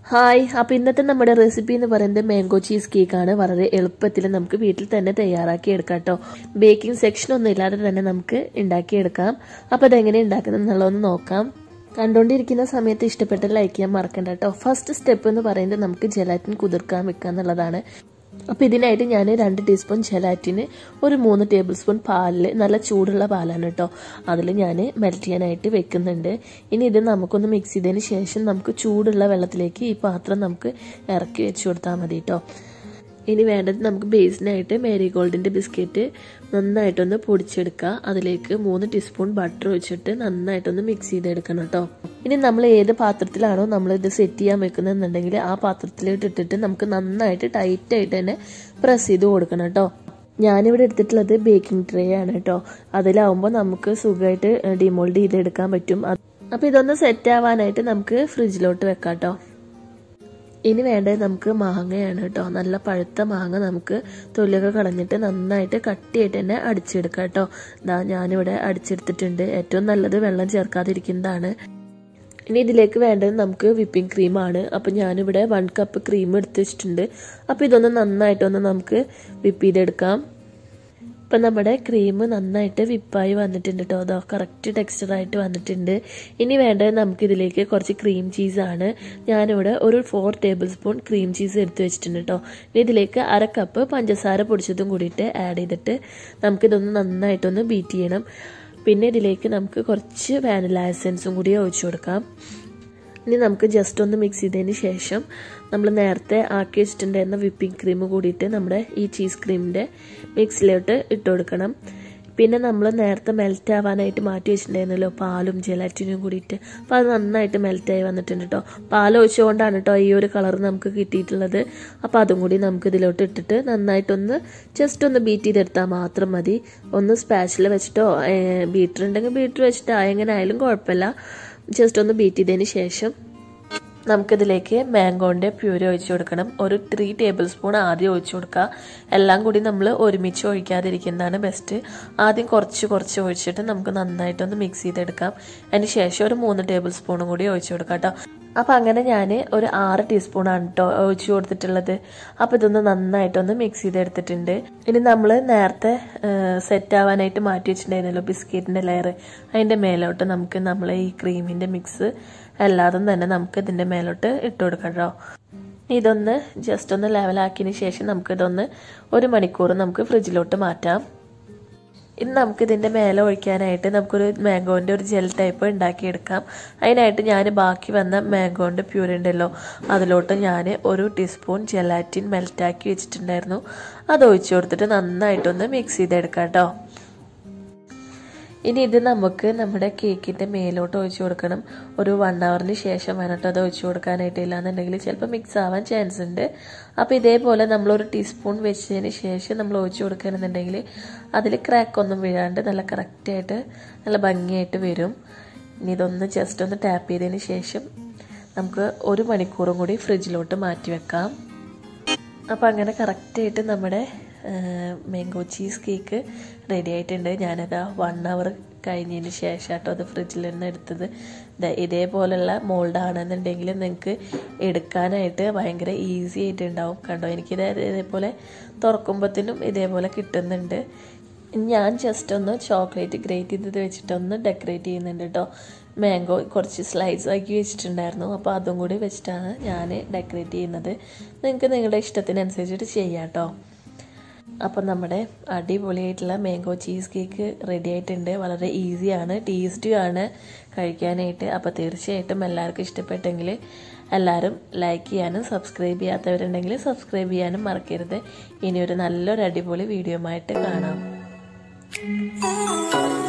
hi അപ്പോൾ ഇന്നത്തെ നമ്മുടെ റെസിപ്പി എന്ന് പറയുന്നത് മാംഗോ ചീസ് കേക്കാണ് വളരെ എളുപ്പത്തിൽ നമുക്ക് വീട്ടിൽ തന്നെ തയ്യാറാക്കി എടുക്കാം കേട്ടോ ബേക്കിംഗ് സെക്ഷൻ ഒന്നും ഇല്ലാതെ തന്നെ നമുക്ക് ഉണ്ടാക്കിയെടുക്കാം അപ്പോൾ അതെങ്ങനെ ഉണ്ടാക്കുന്നത് എന്നുള്ളതൊന്ന് നോക്കാം കണ്ടുകൊണ്ടിരിക്കുന്ന സമയത്ത് ഇഷ്ടപ്പെട്ട് ലൈക്ക് ചെയ്യാൻ മറക്കണ്ട കേട്ടോ ഫസ്റ്റ് സ്റ്റെപ്പ് എന്ന് പറയുന്നത് നമുക്ക് ജലാറ്റിൻ കുതിർക്കാൻ വെക്കുക എന്നുള്ളതാണ് അപ്പോൾ ഇതിനായിട്ട് ഞാൻ രണ്ട് ടീസ്പൂൺ ജലാറ്റിന് ഒരു മൂന്ന് ടേബിൾ സ്പൂൺ പാലിൽ നല്ല ചൂടുള്ള പാലാണ് കേട്ടോ അതിൽ ഞാൻ മെൽറ്റ് ചെയ്യാനായിട്ട് വെക്കുന്നുണ്ട് ഇനി ഇത് നമുക്കൊന്ന് മിക്സ് ചെയ്തതിന് ശേഷം നമുക്ക് ചൂടുള്ള വെള്ളത്തിലേക്ക് ഈ പാത്രം നമുക്ക് ഇറക്കി വെച്ച് കൊടുത്താൽ മതി കേട്ടോ ഇനി വേണ്ടത് നമുക്ക് ബേസിനായിട്ട് മേരി ഗോൾഡിൻ്റെ ബിസ്ക്കറ്റ് നന്നായിട്ടൊന്ന് പൊടിച്ചെടുക്കുക അതിലേക്ക് മൂന്ന് ടീസ്പൂൺ ബട്ടർ ഒഴിച്ചിട്ട് നന്നായിട്ടൊന്ന് മിക്സ് ചെയ്തെടുക്കണം കേട്ടോ ഇനി നമ്മൾ ഏത് പാത്രത്തിലാണോ നമ്മൾ ഇത് സെറ്റ് ചെയ്യാൻ വെക്കുന്നതെന്നുണ്ടെങ്കിൽ ആ പാത്രത്തിലോട്ട് ഇട്ടിട്ട് നമുക്ക് നന്നായിട്ട് ടൈറ്റായിട്ട് തന്നെ പ്രസ് ചെയ്ത് കൊടുക്കണം കേട്ടോ ഞാനിവിടെ എടുത്തിട്ടുള്ളത് ബേക്കിംഗ് ട്രേ ആണ് കേട്ടോ അതിലാവുമ്പോൾ നമുക്ക് സുഖമായിട്ട് ഡിമോൾഡ് ചെയ്തെടുക്കാൻ പറ്റും അപ്പോൾ ഇതൊന്ന് സെറ്റ് ആവാനായിട്ട് നമുക്ക് ഫ്രിഡ്ജിലോട്ട് വെക്കാം കേട്ടോ ഇനി വേണ്ടത് നമുക്ക് മാങ്ങയാണ് കേട്ടോ നല്ല പഴുത്ത മാങ്ങ നമുക്ക് തൊലിയൊക്കെ കളഞ്ഞിട്ട് നന്നായിട്ട് കട്ടിയായിട്ട് തന്നെ അടിച്ചെടുക്കാം കേട്ടോ ഇതാ ഞാനിവിടെ അടിച്ചെടുത്തിട്ടുണ്ട് ഏറ്റവും നല്ലത് വെള്ളം ചേർക്കാതിരിക്കുന്നതാണ് ഇനി ഇതിലേക്ക് വേണ്ടത് നമുക്ക് വിപ്പിംഗ് ക്രീമാണ് അപ്പം ഞാനിവിടെ വൺ കപ്പ് ക്രീം എടുത്ത് വെച്ചിട്ടുണ്ട് അപ്പോൾ ഇതൊന്ന് നന്നായിട്ടൊന്ന് നമുക്ക് വിപ്പ് ചെയ്തെടുക്കാം ഇപ്പം നമ്മുടെ ക്രീം നന്നായിട്ട് വിപ്പായി വന്നിട്ടുണ്ട് കേട്ടോ അതോ കറക്റ്റ് ടെക്സ്ചറായിട്ട് വന്നിട്ടുണ്ട് ഇനി വേണ്ടത് നമുക്കിതിലേക്ക് കുറച്ച് ക്രീം ചീസാണ് ഞാനിവിടെ ഒരു four tablespoon cream cheese എടുത്ത് വെച്ചിട്ടുണ്ട് കേട്ടോ ഇനി ഇതിലേക്ക് അര കപ്പ് പഞ്ചസാര പൊടിച്ചതും കൂടിയിട്ട് ആഡ് ചെയ്തിട്ട് നമുക്കിതൊന്ന് നന്നായിട്ടൊന്ന് ബീറ്റ് ചെയ്യണം പിന്നെ ഇതിലേക്ക് നമുക്ക് കുറച്ച് വാനില എസൻസും കൂടി ഒഴിച്ചു കൊടുക്കാം ഇനി നമുക്ക് ജസ്റ്റ് ഒന്ന് മിക്സ് ചെയ്തതിന് ശേഷം നമ്മൾ നേരത്തെ ആക്കി വെച്ചിട്ടുണ്ടായിരുന്ന വിപ്പിംഗ് ക്രീം കൂടിയിട്ട് നമ്മുടെ ഈ ചീസ് ക്രീമിൻ്റെ മിക്സിലോട്ട് ഇട്ട് കൊടുക്കണം പിന്നെ നമ്മൾ നേരത്തെ മെൽറ്റ് ആവാനായിട്ട് മാറ്റി വെച്ചിട്ടുണ്ടായിരുന്നല്ലോ പാലും ജലാറ്റിനും കൂടിയിട്ട് അപ്പോൾ അത് നന്നായിട്ട് മെൽറ്റായി വന്നിട്ടുണ്ട് കേട്ടോ പാൽ ഒഴിച്ചുകൊണ്ടാണ് കേട്ടോ ഈ ഒരു കളർ നമുക്ക് കിട്ടിയിട്ടുള്ളത് അപ്പോൾ അതും കൂടി നമുക്ക് ഇതിലോട്ട് ഇട്ടിട്ട് നന്നായിട്ടൊന്ന് ജസ്റ്റ് ഒന്ന് ബീറ്റ് ചെയ്തെടുത്താൽ മാത്രം മതി ഒന്ന് സ്പാച്ചിൽ വെച്ചിട്ടോ ബീറ്റർ ഉണ്ടെങ്കിൽ ബീറ്റർ വെച്ചിട്ടോ എങ്ങനെ ആയാലും കുഴപ്പമില്ല ജസ്റ്റ് ഒന്ന് ബീറ്റ് ചെയ്തതിന് ശേഷം നമുക്കിതിലേക്ക് മാംഗോൻ്റെ പ്യൂരി ഒഴിച്ചു കൊടുക്കണം ഒരു ത്രീ ടേബിൾ സ്പൂൺ ആദ്യം ഒഴിച്ചു കൊടുക്കുക എല്ലാം കൂടി നമ്മൾ ഒരുമിച്ച് ഒഴിക്കാതിരിക്കുന്നതാണ് ബെസ്റ്റ് ആദ്യം കുറച്ച് കുറച്ച് ഒഴിച്ചിട്ട് നമുക്ക് നന്നായിട്ടൊന്ന് മിക്സ് ചെയ്തെടുക്കാം അതിന് ശേഷം ഒരു മൂന്ന് ടേബിൾ സ്പൂണും കൂടി ഒഴിച്ചു കൊടുക്കാം കേട്ടോ അപ്പോൾ അങ്ങനെ ഞാൻ ഒരു ആറ് ടീസ്പൂണാണ് കേട്ടോ ഒഴിച്ചു കൊടുത്തിട്ടുള്ളത് അപ്പോൾ ഇതൊന്ന് നന്നായിട്ടൊന്ന് മിക്സ് ചെയ്തെടുത്തിട്ടുണ്ട് ഇനി നമ്മൾ നേരത്തെ സെറ്റ് ആവാനായിട്ട് മാറ്റി വെച്ചിട്ടുണ്ടായിരുന്നല്ലോ ബിസ്ക്കറ്റിൻ്റെ ലെയർ അതിൻ്റെ മേലോട്ട് നമുക്ക് നമ്മൾ ഈ ക്രീമിൻ്റെ മിക്സ് എല്ലാതും തന്നെ നമുക്ക് ഇതിൻ്റെ മേലോട്ട് ഇട്ട് കൊടുക്കാം കേട്ടോ ഇതൊന്ന് ജസ്റ്റ് ഒന്ന് ലെവലാക്കിയതിന് ശേഷം നമുക്കിതൊന്ന് ഒരു മണിക്കൂർ നമുക്ക് ഫ്രിഡ്ജിലോട്ട് മാറ്റാം ഇനി നമുക്കിതിൻ്റെ മേലെ ഒഴിക്കാനായിട്ട് നമുക്കൊരു മാംഗോൻ്റെ ഒരു ജെൽ ടൈപ്പ് ഉണ്ടാക്കിയെടുക്കാം അതിനായിട്ട് ഞാൻ ബാക്കി വന്ന മാംഗോൻ്റെ പ്യൂരി ഉണ്ടല്ലോ അതിലോട്ട് ഞാൻ ഒരു ടീസ്പൂൺ ജെലാറ്റിൻ മെൽറ്റാക്കി വെച്ചിട്ടുണ്ടായിരുന്നു അത് ഒഴിച്ചു കൊടുത്തിട്ട് നന്നായിട്ടൊന്ന് മിക്സ് ചെയ്തെടുക്കാം കേട്ടോ ഇനി ഇത് നമുക്ക് നമ്മുടെ കേക്കിൻ്റെ മേലോട്ട് ഒഴിച്ചു കൊടുക്കണം ഒരു വൺ അവറിന് ശേഷം വേണം കേട്ടോ അത് ഒഴിച്ചു കൊടുക്കാനായിട്ട് ഇല്ലാന്നുണ്ടെങ്കിൽ ചിലപ്പോൾ മിക്സ് ആവാൻ ചാൻസ് ഉണ്ട് അപ്പോൾ ഇതേപോലെ നമ്മളൊരു ടീസ്പൂൺ വെച്ചതിന് ശേഷം നമ്മൾ ഒഴിച്ചു കൊടുക്കുകയാണെന്നുണ്ടെങ്കിൽ അതിൽ ക്രാക്കൊന്നും വീഴാണ്ട് നല്ല കറക്റ്റായിട്ട് നല്ല ഭംഗിയായിട്ട് വരും ഇനി ഇതൊന്ന് ജസ്റ്റ് ഒന്ന് ടാപ്പ് ചെയ്തതിന് ശേഷം നമുക്ക് ഒരു മണിക്കൂറും കൂടി ഫ്രിഡ്ജിലോട്ട് മാറ്റി വെക്കാം അപ്പോൾ അങ്ങനെ കറക്റ്റായിട്ട് നമ്മുടെ മാംഗോ ചീസ് കേക്ക് റെഡി ആയിട്ടുണ്ട് ഞാനത് വൺ അവർ കഴിഞ്ഞതിന് ശേഷം കേട്ടോ അത് ഫ്രിഡ്ജിൽ നിന്ന് എടുത്തത് ഇതേപോലുള്ള മോൾഡാണെന്നുണ്ടെങ്കിൽ നിങ്ങൾക്ക് എടുക്കാനായിട്ട് ഭയങ്കര ഈസി ആയിട്ടുണ്ടാവും കണ്ടോ എനിക്കിത് ഇതേപോലെ തുറക്കുമ്പോഴത്തേനും ഇതേപോലെ കിട്ടുന്നുണ്ട് ഞാൻ ജസ്റ്റ് ഒന്ന് ചോക്ലേറ്റ് ഗ്രേറ്റ് ചെയ്തത് വെച്ചിട്ടൊന്ന് ഡെക്കറേറ്റ് ചെയ്യുന്നുണ്ട് കേട്ടോ മാംഗോ കുറച്ച് സ്ലൈസ് ആക്കി വെച്ചിട്ടുണ്ടായിരുന്നു അപ്പോൾ അതും കൂടി വെച്ചിട്ടാണ് ഞാൻ ഡെക്കറേറ്റ് ചെയ്യുന്നത് നിങ്ങൾക്ക് നിങ്ങളുടെ ഇഷ്ടത്തിനനുസരിച്ചിട്ട് ചെയ്യാം കേട്ടോ അപ്പം നമ്മുടെ അടിപൊളിയായിട്ടുള്ള മാംഗോ ചീസ് കേക്ക് റെഡി ആയിട്ടുണ്ട് വളരെ ഈസിയാണ് ടേസ്റ്റിയാണ് കഴിക്കാനായിട്ട് അപ്പോൾ തീർച്ചയായിട്ടും എല്ലാവർക്കും ഇഷ്ടപ്പെട്ടെങ്കിൽ എല്ലാവരും ലൈക്ക് ചെയ്യാനും സബ്സ്ക്രൈബ് ചെയ്യാത്തവരുണ്ടെങ്കിൽ സബ്സ്ക്രൈബ് ചെയ്യാനും മറക്കരുത് ഇനി ഒരു നല്ലൊരു അടിപൊളി വീഡിയോ ആയിട്ട് കാണാം